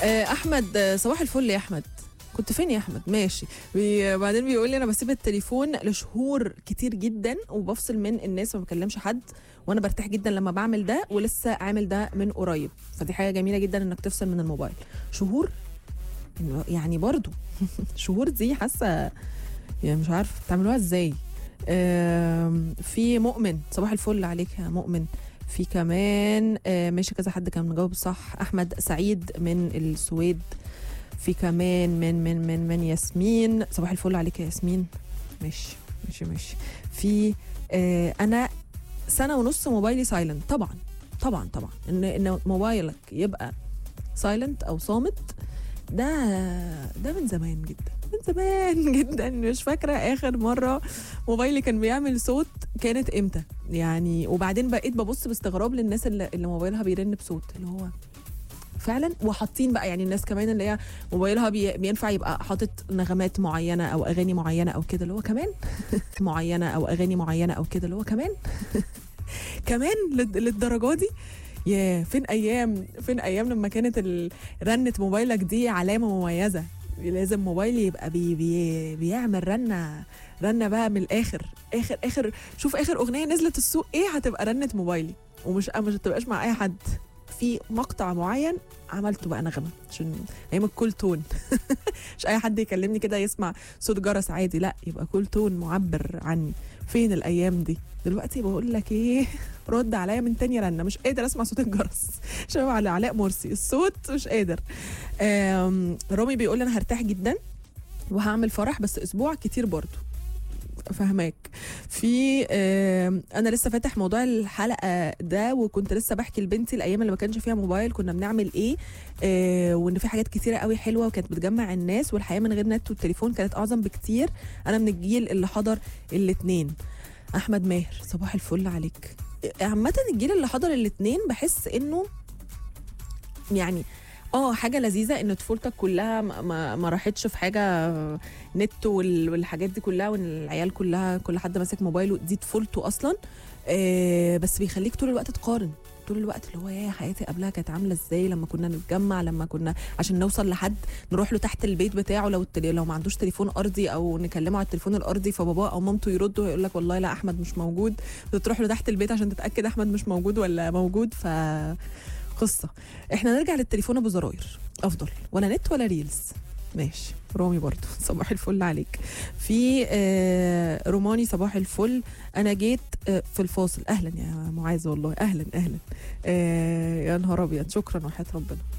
آه، احمد آه، صباح الفل يا احمد كنت فين يا احمد ماشي بي- بعدين بيقول لي انا بسيب التليفون لشهور كتير جدا وبفصل من الناس ما بكلمش حد وانا برتاح جدا لما بعمل ده ولسه عامل ده من قريب فدي حاجه جميله جدا انك تفصل من الموبايل شهور يعني برضو شهور دي حاسه يعني مش عارفه بتعملوها ازاي آم، في مؤمن صباح الفل عليك يا مؤمن في كمان آه، ماشي كذا حد كان مجاوب صح احمد سعيد من السويد في كمان من من من من ياسمين صباح الفل عليك يا ياسمين ماشي ماشي ماشي في آه انا سنه ونص موبايلي سايلنت طبعا طبعا طبعا ان ان موبايلك يبقى سايلنت او صامت ده ده من زمان جدا من زمان جدا مش فاكره اخر مره موبايلي كان بيعمل صوت كانت امتى يعني وبعدين بقيت ببص باستغراب للناس اللي, اللي موبايلها بيرن بصوت اللي هو فعلا وحاطين بقى يعني الناس كمان اللي هي موبايلها بي بينفع يبقى حاطط نغمات معينه او اغاني معينه او كده اللي هو كمان معينه او اغاني معينه او كده اللي هو كمان كمان للد- للدرجه دي يا فين ايام فين ايام لما كانت ال- رنه موبايلك دي علامه مميزه لازم موبايلي يبقى بي بي بيعمل رنه رنه بقى من الاخر اخر اخر شوف اخر اغنيه نزلت السوق ايه هتبقى رنه موبايلي ومش مش هتبقاش مع اي حد في مقطع معين عملته بقى نغمه عشان ايام الكول تون مش اي حد يكلمني كده يسمع صوت جرس عادي لا يبقى كول تون معبر عني فين الايام دي دلوقتي بقول لك ايه رد عليا من تاني رنه مش قادر اسمع صوت الجرس شبه على علاء مرسي الصوت مش قادر آم، رامي بيقول لي انا هرتاح جدا وهعمل فرح بس اسبوع كتير برضو فهماك في آم، انا لسه فاتح موضوع الحلقه ده وكنت لسه بحكي لبنتي الايام اللي ما كانش فيها موبايل كنا بنعمل ايه آه، وان في حاجات كتيره قوي حلوه وكانت بتجمع الناس والحياه من غير نت والتليفون كانت اعظم بكتير انا من الجيل اللي حضر الاتنين احمد ماهر صباح الفل عليك عامه الجيل اللي حضر الاتنين بحس انه يعني اه حاجه لذيذه ان طفولتك كلها ما, ما, ما راحتش في حاجه نت وال- والحاجات دي كلها وان العيال كلها كل حد ماسك موبايله دي طفولته اصلا آه بس بيخليك طول الوقت تقارن طول الوقت اللي هو يا حياتي قبلها كانت عامله ازاي لما كنا نتجمع لما كنا عشان نوصل لحد نروح له تحت البيت بتاعه لو التلي... لو ما عندوش تليفون ارضي او نكلمه على التليفون الارضي فباباه او مامته يردوا يقول لك والله لا احمد مش موجود تروح له تحت البيت عشان تتاكد احمد مش موجود ولا موجود ف قصه احنا نرجع للتليفون ابو زراير افضل ولا نت ولا ريلز ماشي رامي برضو صباح الفل عليك في آه روماني صباح الفل انا جيت آه في الفاصل اهلا يا معاذ والله اهلا اهلا آه يا نهار ابيض شكرا وحياه ربنا